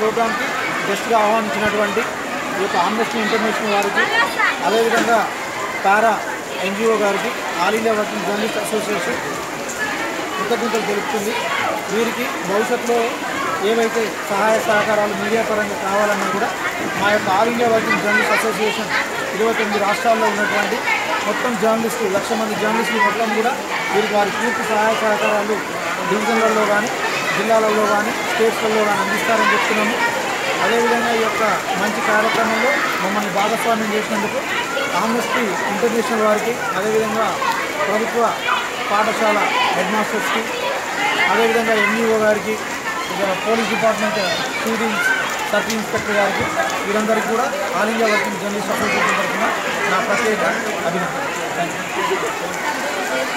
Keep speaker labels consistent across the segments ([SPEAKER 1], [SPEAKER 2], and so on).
[SPEAKER 1] ప్రోగ్రామ్కి గెస్ట్గా ఆహ్వానించినటువంటి ఈ యొక్క ఆమ్నెస్టీ ఇంటర్నేషనల్ వారికి అదేవిధంగా తారా ఎన్జిఓ గారికి all India working journalist association కృతజ్ఞతలు తెలుపుతుంది వీరికి భవిష్యత్తులో ఏవైతే సహాయ సహకారాలు మీడియా పరంగా కావాలన్నా కూడా మా యొక్క all India working journalist association ఇరవై తొమ్మిది రాష్ట్రాల్లో ఉన్నటువంటి మొత్తం జర్నలిస్టులు లక్ష మంది జర్నలిస్టులు మొత్తం కూడా వీరికి వారి పూర్తి సహాయ సహకారాలు డివిజన్లలో కానీ జిల్లాలలో కానీ స్టేట్స్లలో కానీ అందిస్తారని చెప్తున్నాము అదేవిధంగా ఈ యొక్క మంచి కార్యక్రమంలో మమ్మల్ని భాగస్వామ్యం చేసినందుకు ఆమ్నెస్టీ ఇంటర్నేషనల్ వారికి అదేవిధంగా ప్రభుత్వ పాఠశాల హెడ్ మాస్టర్స్కి అదేవిధంగా ఎంఈఓ గారికి ఇక police department CD circle inspector గారికి వీరందరికీ కూడా all India working journalist association తరఫున నా ప్రత్యేక అభినందన థ్యాంక్ యూ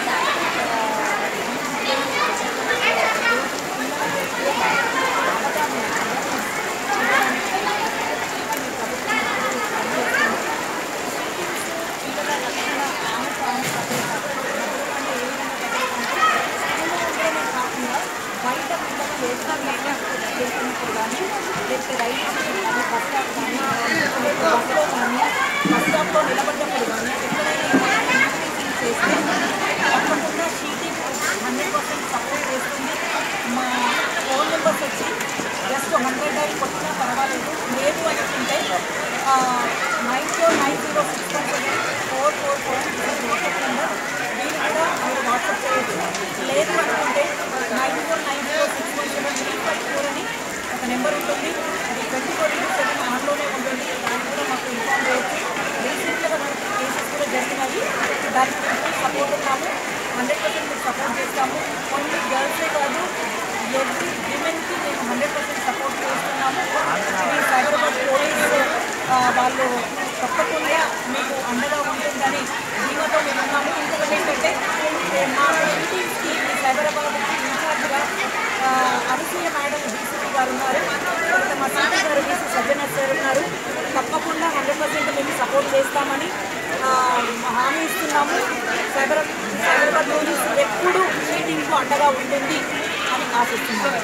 [SPEAKER 2] బయట పిల్లలు వేస్తారు చేసినప్పుడు కానీ లేకపోతే రైలు స్టేషన్ కానీ బస్ స్టాప్ కానీ లేకపోతే బస్సులో కానీ బస్ స్టాప్లో నిలబడ్డప్పుడు కానీ ఎక్కడైనా ఇన్వెస్టిగేషన్ చేస్తే తప్పకుండా షీటింగ్ హండ్రెడ్ పర్సెంట్ సపోర్ట్ చేస్తుంది మా ఫోన్ నెంబర్స్ వచ్చి జస్ట్ హండ్రెడ్ డైల్ కొట్టినా పర్వాలేదు లేదు అనుకుంటే nine four nine zero six one seven four four four WhatsApp number దీన్ని కూడా మీరు వాట్సాప్ చేయొచ్చు లేదు అనుకుంటే nine four nine zero six one seven three five four అని ఒక నెంబర్ ఉంటుంది అది ట్వంటీ ఫోర్ ఇంటూ సెవెన్ ఆన్లోనే ఉంటుంది దాన్ని కూడా మాకు ఇన్ఫార్మ్ చేయొచ్చు రీసెంట్గా మనకి కేసెస్ కూడా జరిగినాయి దానికి మేము సపోర్ట్ ఉన్నాము హండ్రెడ్ పర్సెంట్ మేము సపోర్ట్ చేస్తాము ఓన్లీ గర్ల్సే కాదు ఎవ్రీ విమెన్కి మేము హండ్రెడ్ పర్సెంట్ సపోర్ట్ చేస్తున్నాము ఈ సైబరాబాద్ పోలీస్ ఆ, వాళ్ళు తప్పకుండా మీకు అండగా ఉంటుందని ధీమతో మేము ఉన్నాము ఇంకొకటి ఏంటంటే మా మీటింగ్స్కి ఈ సైబరాబాద్ ఇన్ఛార్జ్గా ఆ, అనసూయ మేడం డీసీపీ గారు ఉన్నారు తర్వాత మా సిపి గారు బీసీ సజ్జన సార్ ఉన్నారు తప్పకుండా హండ్రెడ్ పర్సెంట్ మేము సపోర్ట్ చేస్తామని ఆ, హామీ ఇస్తున్నాము సైబర్ సైబరాబాద్ పోలీస్ ఎప్పుడు మీటింగ్కు అండగా ఉంటుంది అని ఆశిస్తున్నాము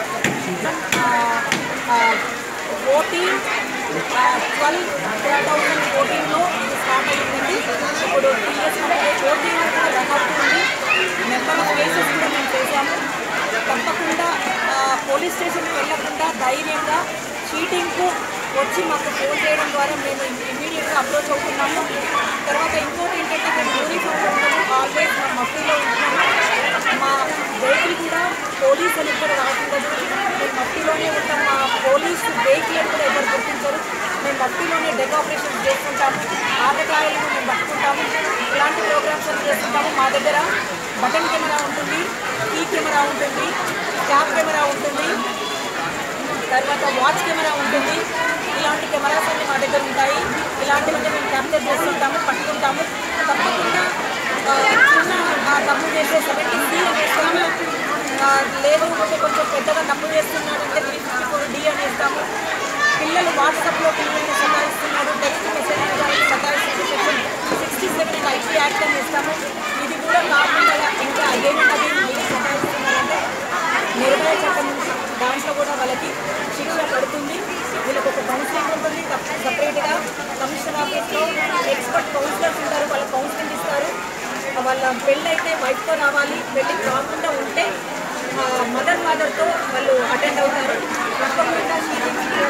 [SPEAKER 2] ఫోర్టీన్ ట్వెల్వ్ టూ థౌజండ్ ఫోర్టీన్లో ఇది స్టార్ట్ అయ్యిందండి ఇప్పుడు త్రీ ఇయర్స్ మనకి ఫోర్టీన్ కూడా రన్ అవుతుంది నెంబర్ ఆఫ్ కేసెస్ కూడా మేము చేశాము తప్పకుండా ఆ, పోలీస్ స్టేషన్కి వెళ్ళకుండా ధైర్యంగా చీటింగ్కు వచ్చి మాకు ఫోన్ చేయడం ద్వారా మేము ఇమీడియట్గా అప్రోచ్ అవుతున్నాము తర్వాత ఇంకోటి ఏంటంటే మేము యూనిఫామ్లో ఉన్నాము ఆల్వేస్ మా మట్టిలో ఉంటున్నాము మా వెహికల్ కూడా పోలీస్ అని కూడా రాకుండదు మేము మట్టిలోనే ఉంటాం మా పోలీస్ వెహికల్ అని కూడా ఎవరు గుర్తించరు మేము మట్టిలోనే డెక్ ఆపరేషన్ చేసుకుంటాము ఆటకాయలను మేము పట్టుకుంటాము ఇలాంటి ప్రోగ్రామ్స్ అని చేస్తుంటాము మా దగ్గర బటన్ కెమెరా ఉంటుంది కీ కెమెరా ఉంటుంది క్యాప్ కెమెరా ఉంటుంది తర్వాత వాచ్ కెమెరా ఉంటుంది ఇలాంటి కెమెరాస్ అన్ని మా దగ్గర ఉంటాయి ఇలాంటివన్నీ మేము క్యాప్చర్ చేస్తుంటాము పట్టుకుంటాము తప్పకుండా ఆ, చిన్న ఆ, తప్పు చేసే సెవెంటీ డి అనేస్తాము ఆ, లేదు కొంచెం కొంచెం పెద్దగా తప్పు చేస్తున్నాడంటే త్రీ ఫిఫ్టీ ఫోర్ డి అనేస్తాము పిల్లలు వాట్సాప్లో పిల్లల్ని సతాయిస్తున్నారు టెక్స్ట్ మెసేజ్ ద్వారా సతాయిస్తున్నారు section sixty seven IT act అని ఇస్తాము ఇది కూడా కాకుండా ఇంకా అదేంటది మీరు సతాయిస్తున్నారంటే నిర్భయ చట్టం ఉంది దాంట్లో కూడా వాళ్ళకి శిక్ష పడుతుంది వీళ్ళకి ఒక కౌన్సిలింగ్ ఉంటుంది సపరేట్గా కమిషనర్ ఆఫీస్లో ఎక్స్పర్ట్ కౌన్సిలర్స్ ఉంటారు వాళ్ళ కౌన్సిలింగ్ ఇస్తారు వాళ్ళ పెళ్ళి అయితే వైఫ్తో రావాలి పెళ్ళి కాకుండా ఉంటే మదర్ ఫాదర్తో వాళ్ళు అటెండ్ అవుతారు తప్పకుండా